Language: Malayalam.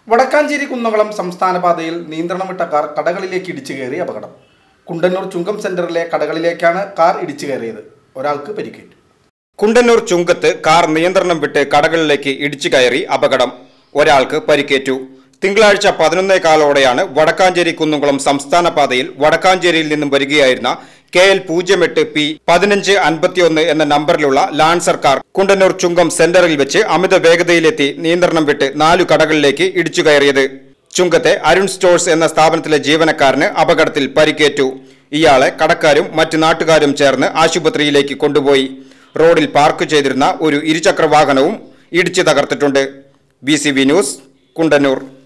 വടക്കാഞ്ചേരി കുന്നകുളം സംസ്ഥാന പാതയിൽ നിയന്ത്രണം വിട്ട കാർ കടകളിലേക്ക് ഇടിച്ചു കയറി അപകടം കുണ്ടന്നൂർ ചുങ്കം സെന്ററിലെ കടകളിലേക്കാണ് കാർ ഇടിച്ചു കയറിയത് ഒരാൾക്ക് പരിക്കേറ്റു കുണ്ടന്നൂർ ചുങ്കത്ത് കാർ നിയന്ത്രണം വിട്ട് കടകളിലേക്ക് ഇടിച്ചു കയറി അപകടം ഒരാൾക്ക് പരിക്കേറ്റു തിങ്കളാഴ്ച പതിനൊന്നേ കാലോടെയാണ് വടക്കാഞ്ചേരി കുന്നുകുളം സംസ്ഥാന പാതയിൽ വടക്കാഞ്ചേരിയിൽ നിന്നും വരികയായിരുന്ന കെ എൽ പൂജ്യം എട്ട് പി പതിനഞ്ച് അൻപത്തിയൊന്ന് എന്ന നമ്പറിലുള്ള ലാൻസർ കാർ കുണ്ടന്നൂർ ചുങ്കം സെന്ററിൽ വെച്ച് അമിത വേഗതയിലെത്തി നിയന്ത്രണം വിട്ട് നാലു കടകളിലേക്ക് ഇടിച്ചു കയറിയത് ചുങ്കത്തെ അരുൺ സ്റ്റോഴ്സ് എന്ന സ്ഥാപനത്തിലെ ജീവനക്കാരന് അപകടത്തിൽ പരിക്കേറ്റു ഇയാളെ കടക്കാരും മറ്റു നാട്ടുകാരും ചേർന്ന് ആശുപത്രിയിലേക്ക് കൊണ്ടുപോയി റോഡിൽ പാർക്ക് ചെയ്തിരുന്ന ഒരു ഇരുചക്ര വാഹനവും ഇടിച്ചു തകർത്തിട്ടുണ്ട് ബി ന്യൂസ് കുണ്ടന്നൂർ